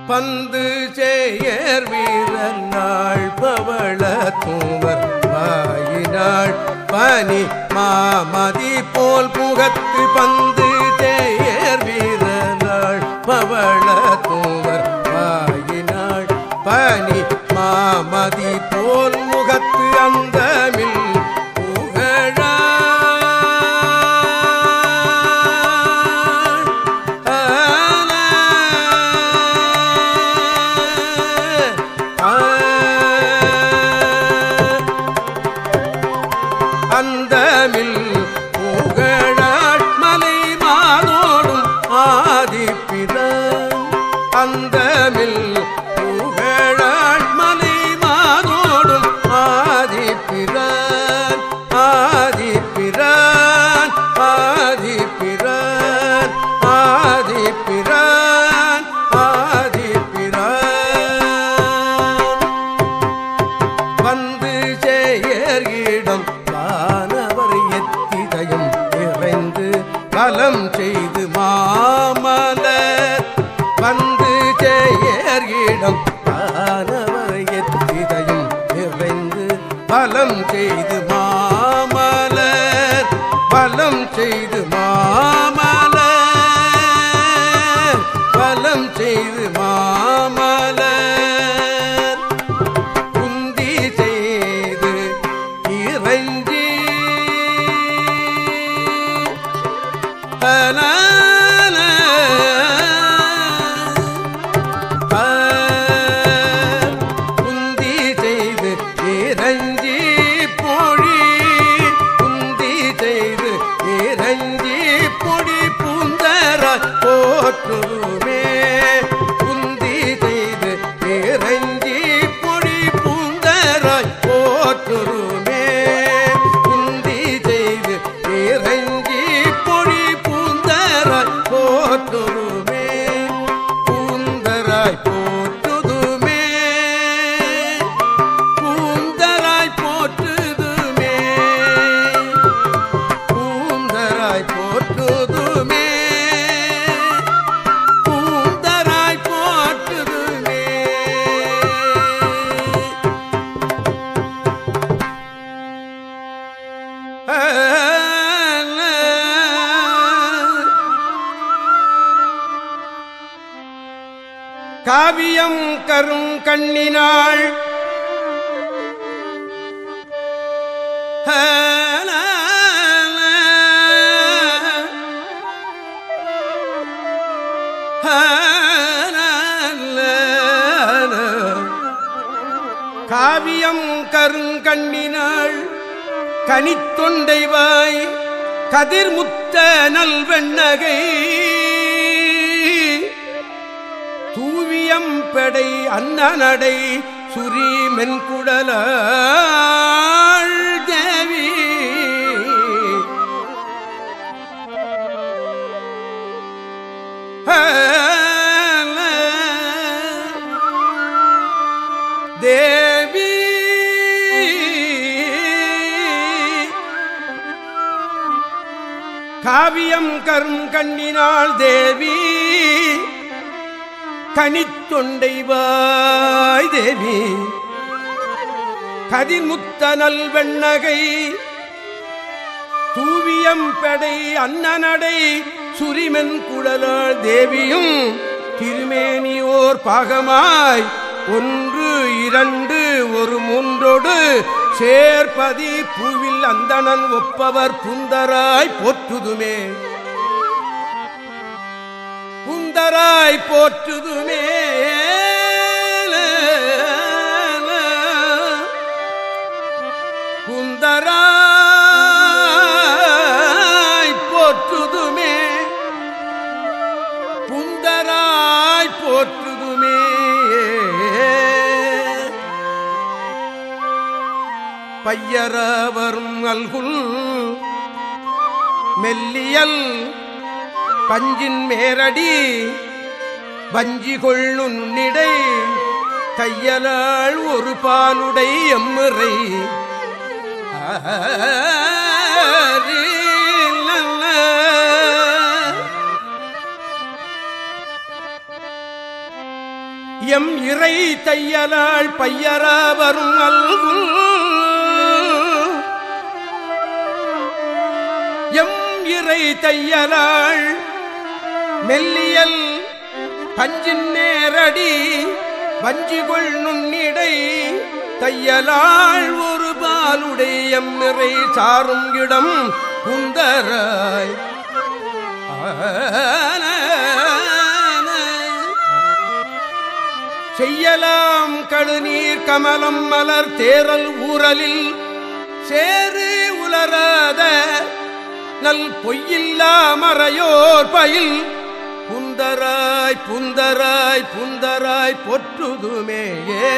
பந்து சேயர் வீரர் நாள் பவள தூவர் வாயினாள் பனி மாமதி போல் முகத்து பந்து சேயர் வீரர் நாள் பவள தூவர் வாயினாள் பனி மாமதி போல் முகத்து அந்தமில் புகழாள் அந்தமில் புகழாள் மலை மாதோடும் ஆதிப்பிரான் அந்தமில் புகழாள் மலை மாதோடும் ஆதிப்பிரான் ஆதிப்பிரான் ஆதிப்பிரான் ஆதிப்பிரான் ஆதிப்பிரான் வந்து செயற்கிடம் வானவர் எத்திதையும் இறைந்து கலம் செய்து மாமலர் வந்து செயற்கிடம் வானவர் எத்திதையும் இறைந்து பலம் செய்து மாமலர் பலம் செய்து மாமலர் பலம் செய்து மாமலர் குந்தி செய்து இறைஞ்சி பலால குந்தி செய்து இறைஞ்சி பொழி குந்தி செய்து இறைஞ்சி பொடி பூந்தர போற்றுமே குந்தி செய்து இறைஞ்சி பொடி பூந்தராய் போற்றுமே குந்தி செய்து இறைஞ்சி பொடி பூந்தராய் போற்றுமே பூந்தராய் போற்றுதுமே பூந்தராய் போற்றுதுமே பூந்தராய் போற்றுதுமே பூந்தராய் போற்றுதுமே காவியம் கரும் கண்ணினாள் காவியம் கருங்கண்ணினாள் கனித்தொண்டைவாய் கதிர்முத்த நல்வெண்ணகை தூவியம் பெடை அன்னநடை சுரி மென்குடலாள் தேவி தேவி காவியம் கரும் கண்ணினாள் தேவி கனித்தொண்டைவாய் தேவி கதிர்முத்த நல்வெண்ணகை தூவியம் பெடை அன்னநடை சுரிமென் குழலாள் தேவியும் திருமேனியோர் பாகமாய் ஒன்று இரண்டு ஒரு மூன்றோடு சேர்பதி பூவில் அந்தணன் ஒப்பவர் புந்தராய் போற்றுதுமே புந்தராய் போற்றுதுமே புந்தராய் போற்றுதுமே புந்தராய் போற்றுதுமே பையரவரும் அல்குல் மெல்லியல் பஞ்சின் மேரடி வஞ்சி கொள்ளுன்னிடை தையலாள் ஒரு பாலுடை எம்முறை எம் இறை தையலாள் பையரா வரும் அல்குல் எம் இறை தையலாள் மெல்லியல் பஞ்சின் நேரடி வஞ்சிகொள் நுண்ணிடை தையலாள் ஒரு பாலுடைய நிறை சாரும் இடம் குந்தராய் செய்யலாம் கழுநீர் கமலம் மலர் தேரல் ஊரலில் சேரு உலராத நல் பொய்யில்லா மறையோர் பயில் புந்தராய் புந்தராய் புந்தராய் பொற்றுதுமேயே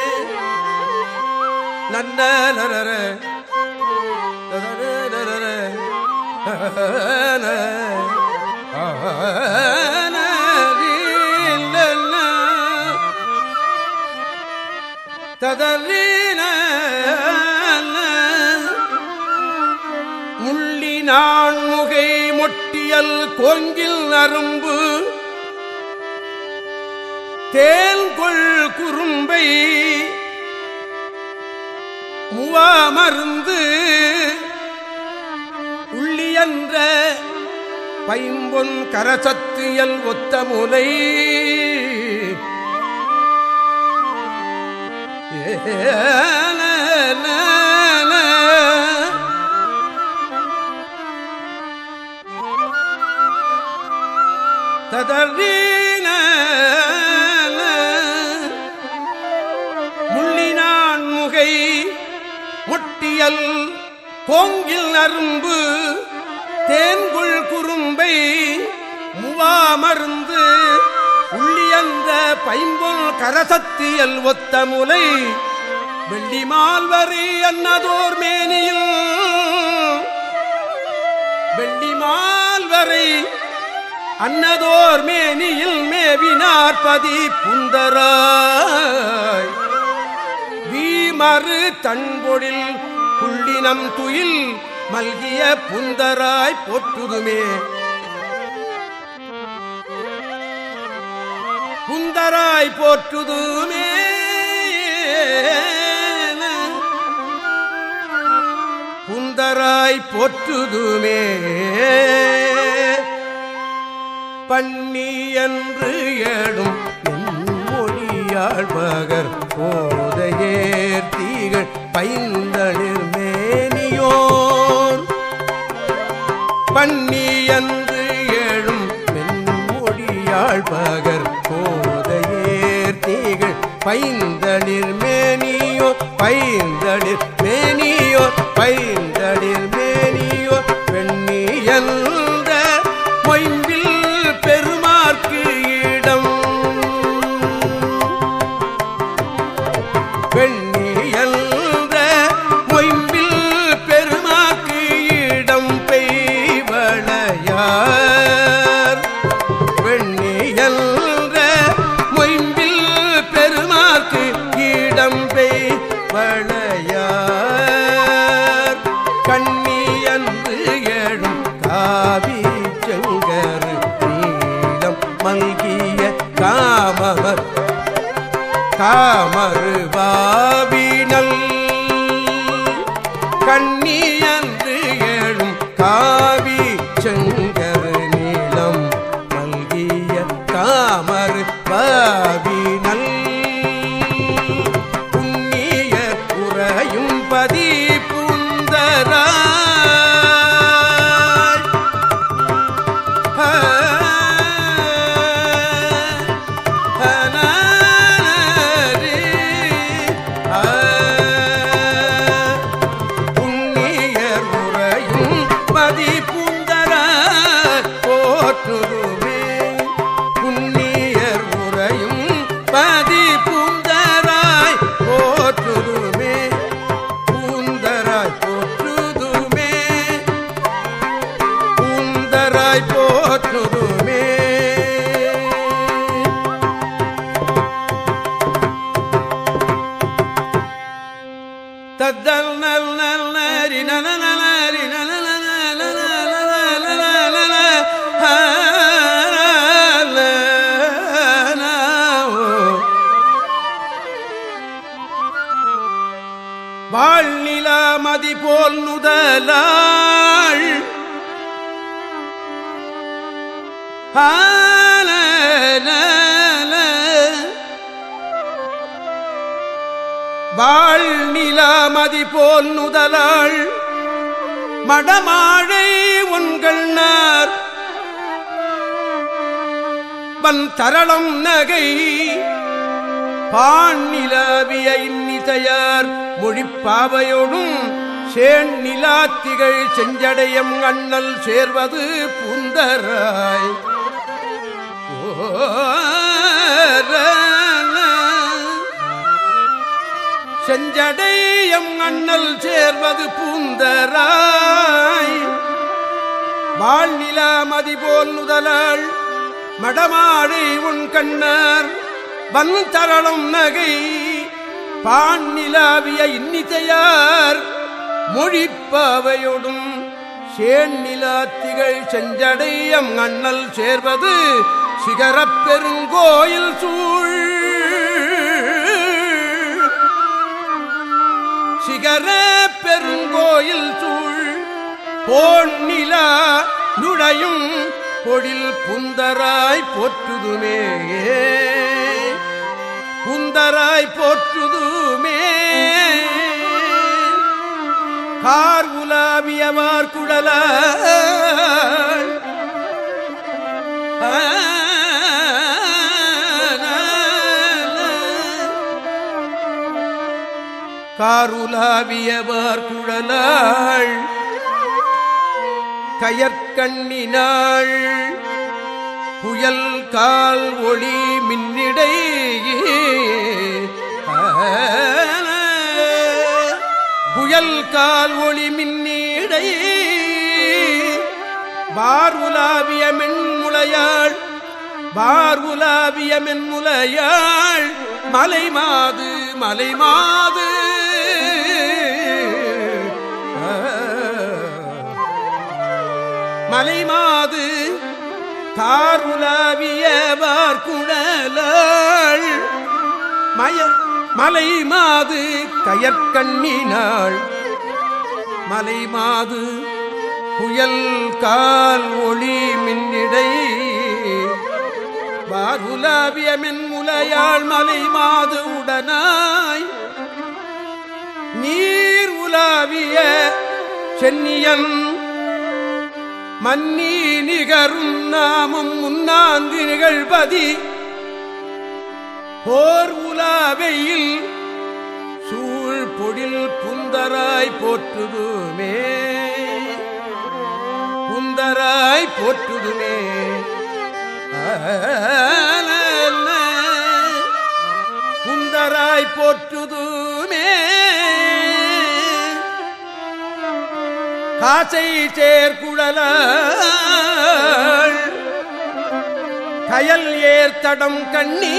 நன்ன நரர நரர ததறின முள்ளி நான் முகை மொட்டியல் கோங்கில் அரும்பு தேன்கொள் குறும்பை முவா மருந்து உள்ளியன்ற பைம்பொன் கரசத்தியல் ஒத்த முலை ததறீன முள்ளினான் முகை முட்டியல் கோங்கில் அரும்பு தேன்குள் குறும்பை முவாமருந்து உள்ளியந்த பைம்பொல் கரசத்தியல் ஒத்த முலை வெள்ளிமால் வரி அன்னதோர் மேனியில் வெள்ளிமால் வரை அன்னதோர் மேனியில் மேவினார்பதி புந்தராய் வீமறு தன்பொழில் புள்ளினம் துயில் மல்கிய புந்தராய் போற்றுதுமே புந்தராய் போற்றுதுமே புந்தராய் போற்றுதுமே பண்ணி என்று ஏடும் மொழியாழ்பகர் போதையேர்த்திகள் பைந்தளிர் மேனியோர் பண்ணி என்று ஏழும் மென்மொழியாழ்பகர் போதையேர்த்திகள் பைந்தளிர் மேனியோ பைந்தளிர் மேனியோ பைந்தளிர் மேனியோ பெண்ணி என்ற மொயம்பில் பெருமார்க்கு இடம் பெண்ணியல்ற மொயம்பில் பெருமாக்கு இடம் பெய்வளையார் பெண்ணியல்ற மொயம்பில் பெருமாக்கு இடம் பெய்வளையார் கண்ணியன்று எழும் காவி செங்கரு நீளம் மல்கிய காமவர் காமறுபாவினல் கண்ணியன்று எழும் காவி செங்கரு நீளம் மல்கிய காமறு பாவினல் புண்ணிய உறையும் பதி புந்தராய் புண்ணியர் உறையும் மதி புந்தர போற்றுமே புண்ணியர் உறையும் மதி புந்தராய் போற்றுமே பூந்தராய் போற்றுதுமே பூந்தராய் போற்றுதுமே தத்தல் நல் நல் நரி நல நலரி நல நல நல நல நல நல ஹ ல ந ஓ மதி போல் நுதலாள் வாழ் நிலாமதி போல் நுதலாள் மடமாழை உங்கள் நார் வன் தரளம் நகை பாண் நிலவிய இன்னிசையார் மொழிப்பாவையோடும் சேண் நிலாத்திகள் செஞ்சடையம் அண்ணல் சேர்வது புந்தராய் செஞ்சடையம் அண்ணல் சேர்வது பூந்தராய் வாழ்நிலா மதி போல் முதலாள் மடமாடை உன் கண்ணர் வன் தரளும் நகை பான் நிலாவிய இன்னிசையார் மொழிப்பாவையோடும் சேன் நிலாத்திகள் செஞ்சடையம் அண்ணல் சேர்வது சிகரப் பெருங்கோயில் சூழ் சிகர பெருங்கோயில் சூழ் போன்னிலா நுழையும் பொழில் புந்தராய் போற்றுதுமே புந்தராய் போற்றுதுமே கார் உலாவியவார் குழல காருலாவியவார் குழலாள் கயற்கண்ணினாள் புயல் கால் ஒளி மின்னிடை புயல் கால் ஒளி மின்னிடை பார் உலாவிய மென்முளையாள் பார் உலாவிய மென்முலையாள் மலை மாது மலை மாது மலை மாது தாருலாவியவார் குழலாள் மய மலை மாது கயற்கண்ணினாள் மலை மாது புயல் கால் ஒளி மின்னிடை வாருலாவிய மென்முலையாள் மலை மாது உடனாய் நீர் உலாவிய சென்னியன் மன்னி நிகரும் நாமும் முன்னாங்கு நிகழ்பதி போர் உலாவையில் சூழ் பொடில் புந்தராய் போற்றுதுமே புந்தராய் போற்றுதுமே புந்தராய் போற்றுதுமே காசை சேர்குழல கயல் ஏர்த்தடம் கண்ணி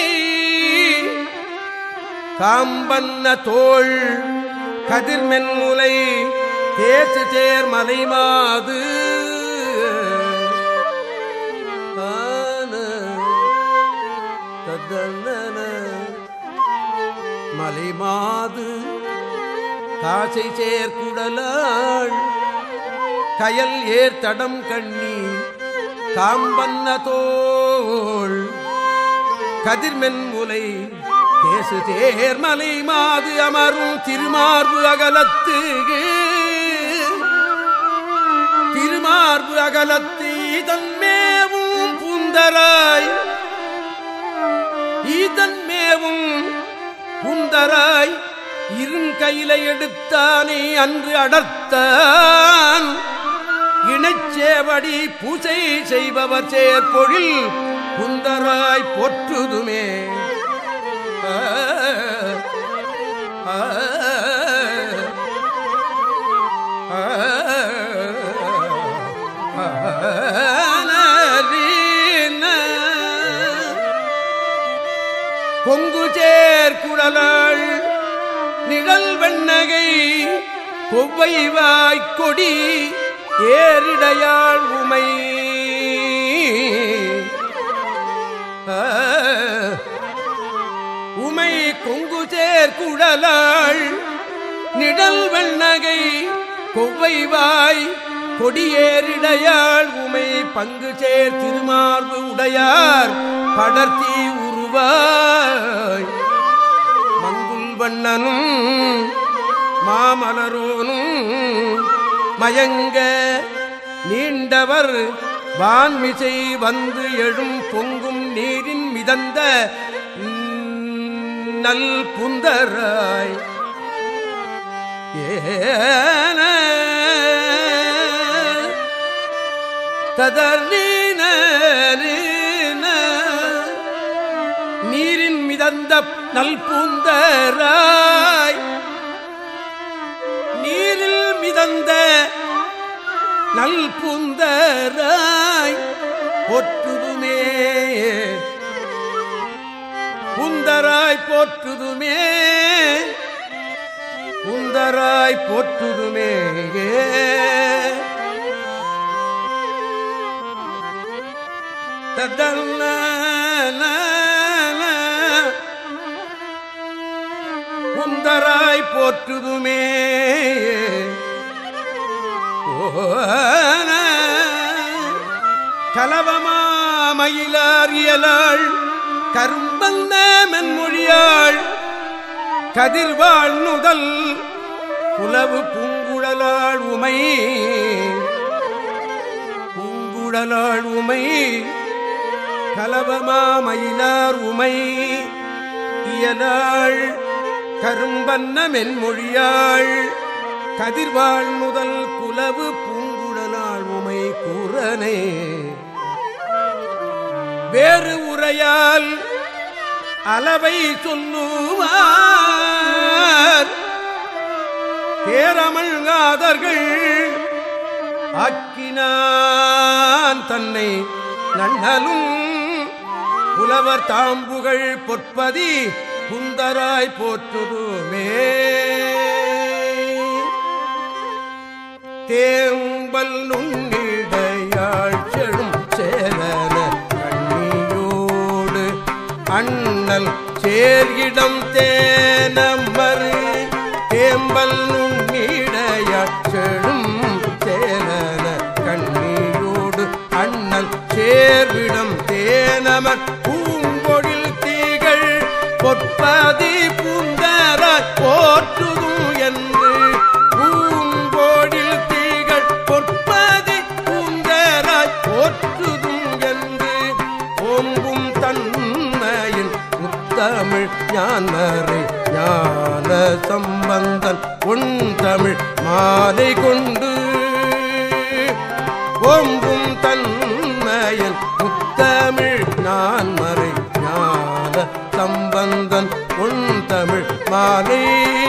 காம்பன்ன தோள் கதிர்மென்முலை தேசு சேர் மலை மாது மலை மாது காசை சேர்க்குடலாள் கயல் ஏர் தடம் கண்ணி காம்பன்ன தோள் கதிர்மென் முலை தேசு தேர்மலை மாது அமரும் திருமார்பு அகலத்து திருமார்பு அகலத்து இதன் மேவும் புந்தராய் இதன் மேவும் புந்தராய் இருங்கையில எடுத்தானே அன்று அடர்த்தான் இணைச்சேவடி பூசை செய்பவர் சேர்பொழில் புந்தராய் போற்றுதுமே ஆ, ஆ, ஆ, கொங்கு சேர் குடலாள் நிழல் வெண்ணகை கொவ்வை வாய்க்கொடி ஏரிடையாள் உமை ஆ, உமை கொங்கு சேர் குடலாள் நிழல் வெண்ணகை கொவ்வைவாய் கொடியேறிடையாள் உமை பங்கு சேர் திருமார்பு உடையார் படர்த்தி உருவாய் மங்குல் வண்ணனும் மாமலரோனும் மயங்க நீண்டவர் வான்மிசை வந்து எழும் பொங்கும் நீரின் மிதந்த நல் புந்தராய் ஏன ததர்லீன நீரின் மிதந்த நல் பூந்தராய் நீரில் மிதந்த நல் பூந்தராய் போற்றுதுமே புந்தராய் போற்றுதுமே புந்தராய் போற்றுதுமே புந்தராய் போற்றுதுமே கலவமாமயிலார் இயலாள் கரும்பந்த மென்மொழியாள் கதிர்வாழ் நுதல் புலவு பூங்குழலாள் உமை பூங்குழலாள் உமை கலவமாமயிலார் உமை இயலாள் கரும்பன்ன மென்மொழியாள் கதிர்வாழ் முதல் குலவு பூங்குழலாள் உமை கூறனே வேறு உரையால் அளவை சொல்லுவார் பேரமழ்காதர்கள் ஆக்கினான் தன்னை நன்னலும் புலவர் தாம்புகள் பொற்பதி புந்தராய் போற்றுதுமே தேம்பல் நுண்ணிடையாள் செழும் சேலன கண்ணியோடு அண்ணல் சேர்கிடம் தேனமரு தேம்பல் நுண்ணிடையாள் செழும் சேலன கண்ணியோடு அண்ணல் சேர்விடம் தேனமர் பூங்கொழில் தீகள் பொற்பதி பூந்தராய் போற்றுதும் என்று பூங்கோடில் தீகள் பொற்பதி பூந்தராய் போற்றுதும் என்று ஓம்பும் தன்மையின் முத்தமிழ் ஞானரை ஞான சம்பந்தன் உன் தமிழ் மாலை கொண்டு ஓம்பும் தன்மையன் முத்தமிழ் நான் மறை ஞான சம்பந்தன் உன் தமிழ் மாலை